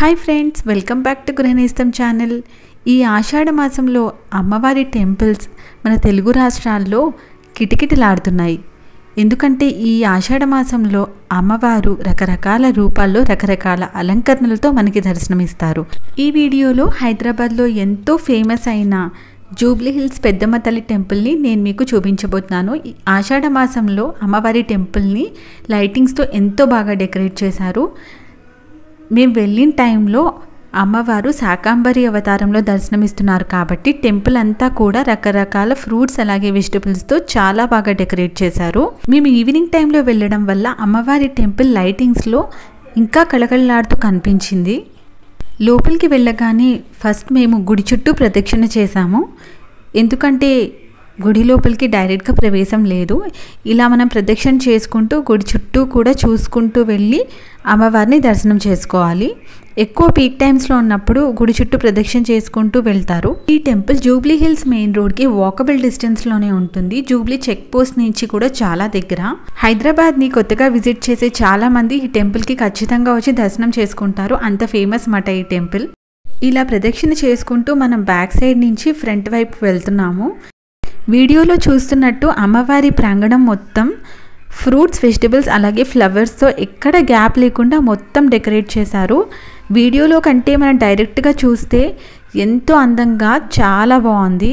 hi friends welcome back to Gruhanestham channel ఈ ఆషాఢ మాసంలో అమ్మవారి టెంపుల్స్ మన తెలుగు రాష్ట్రాల్లో కిటకిటలాడుతున్నాయి ఎందుకంటే ఈ ఆషాఢ మాసంలో అమ్మవారు రకరకాల రూపాల్లో రకరకాల అలంకరణలతో మనకి దర్శనమిస్తారు ఈ వీడియోలో హైదరాబాద్లో ఎంతో ఫేమస్ అయిన జూబ్లీ హిల్స్ పెద్దమ్మ తల్లి టెంపుల్ని నేను మీకు చూపించబోతున్నాను ఈ ఆషాఢ మాసంలో అమ్మవారి టెంపుల్ని లైటింగ్స్తో ఎంతో బాగా డెకరేట్ చేశారు మేము వెళ్ళిన టైంలో అమ్మవారు శాకాంబరి అవతారంలో దర్శనమిస్తున్నారు కాబట్టి టెంపుల్ అంతా కూడా రకరకాల ఫ్రూట్స్ అలాగే వెజిటబుల్స్తో చాలా బాగా డెకరేట్ చేశారు మేము ఈవినింగ్ టైంలో వెళ్ళడం వల్ల అమ్మవారి టెంపుల్ లైటింగ్స్లో ఇంకా కళకళలాడుతూ కనిపించింది లోపలికి వెళ్ళగానే ఫస్ట్ మేము గుడి చుట్టూ ప్రదక్షిణ చేశాము ఎందుకంటే గుడి లోపలికి డైరెక్ట్గా ప్రవేశం లేదు ఇలా మనం ప్రదక్షిణ చేసుకుంటూ గుడి చుట్టూ కూడా చూసుకుంటూ వెళ్ళి అమ్మవారిని దర్శనం చేసుకోవాలి ఎక్కువ పీక్ టైమ్స్లో ఉన్నప్పుడు గుడి చుట్టూ ప్రదక్షిణ చేసుకుంటూ వెళ్తారు ఈ టెంపుల్ జూబ్లీ హిల్స్ మెయిన్ రోడ్కి వాకబుల్ డిస్టెన్స్లోనే ఉంటుంది జూబ్లీ చెక్ పోస్ట్ నుంచి కూడా చాలా దగ్గర హైదరాబాద్ని కొత్తగా విజిట్ చేసే చాలా మంది ఈ టెంపుల్కి ఖచ్చితంగా వచ్చి దర్శనం చేసుకుంటారు అంత ఫేమస్ మాట ఈ టెంపుల్ ఇలా ప్రదక్షిణ చేసుకుంటూ మనం బ్యాక్ సైడ్ నుంచి ఫ్రంట్ వైపు వెళ్తున్నాము వీడియోలో చూస్తున్నట్టు అమ్మవారి ప్రాంగణం మొత్తం ఫ్రూట్స్ వెజిటబుల్స్ అలాగే ఫ్లవర్స్తో ఎక్కడ గ్యాప్ లేకుండా మొత్తం డెకరేట్ చేశారు వీడియోలో కంటే మనం డైరెక్ట్గా చూస్తే ఎంతో అందంగా చాలా బాగుంది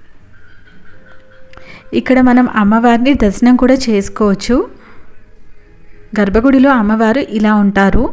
ఇక్కడ మనం అమ్మవారిని దర్శనం కూడా చేసుకోవచ్చు గర్భగుడిలో అమ్మవారు ఇలా ఉంటారు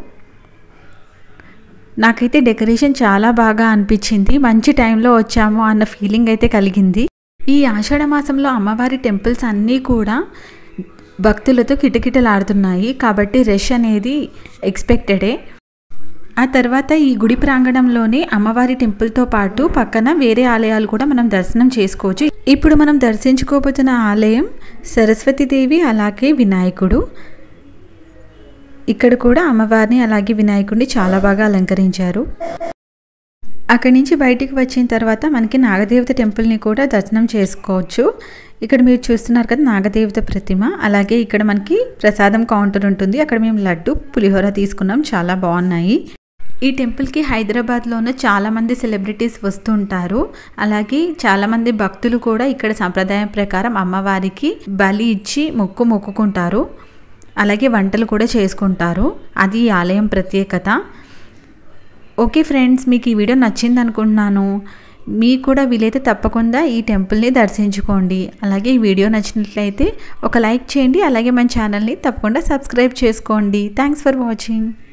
నాకైతే డెకరేషన్ చాలా బాగా అనిపించింది మంచి టైంలో వచ్చాము అన్న ఫీలింగ్ అయితే కలిగింది ఈ ఆషాఢ మాసంలో అమ్మవారి టెంపుల్స్ అన్నీ కూడా భక్తులతో కిటకిటలాడుతున్నాయి కాబట్టి రష్ అనేది ఎక్స్పెక్టెడే ఆ తర్వాత ఈ గుడి ప్రాంగణంలోనే అమ్మవారి టెంపుల్తో పాటు పక్కన వేరే ఆలయాలు కూడా మనం దర్శనం చేసుకోవచ్చు ఇప్పుడు మనం దర్శించుకోబోతున్న ఆలయం సరస్వతీదేవి అలాగే వినాయకుడు ఇక్కడ కూడా అమ్మవారిని అలాగే వినాయకుడిని చాలా బాగా అలంకరించారు అక్కడి నుంచి బయటికి వచ్చిన తర్వాత మనకి నాగదేవత టెంపుల్ని కూడా దర్శనం చేసుకోవచ్చు ఇక్కడ మీరు చూస్తున్నారు కదా నాగదేవత ప్రతిమ అలాగే ఇక్కడ మనకి ప్రసాదం కౌంటర్ ఉంటుంది అక్కడ మేము లడ్డు పులిహోర తీసుకున్నాం చాలా బాగున్నాయి ఈ టెంపుల్కి హైదరాబాద్లో ఉన్న చాలామంది సెలబ్రిటీస్ వస్తుంటారు అలాగే చాలామంది భక్తులు కూడా ఇక్కడ సంప్రదాయం ప్రకారం అమ్మవారికి బలి ఇచ్చి మొక్కు మొక్కుకుంటారు అలాగే వంటలు కూడా చేసుకుంటారు అది ఈ ఆలయం ప్రత్యేకత ఓకే ఫ్రెండ్స్ మీకు ఈ వీడియో నచ్చింది అనుకుంటున్నాను మీకు కూడా వీలైతే తప్పకుండా ఈ టెంపుల్ని దర్శించుకోండి అలాగే ఈ వీడియో నచ్చినట్లయితే ఒక లైక్ చేయండి అలాగే మన ఛానల్ని తప్పకుండా సబ్స్క్రైబ్ చేసుకోండి థ్యాంక్స్ ఫర్ వాచింగ్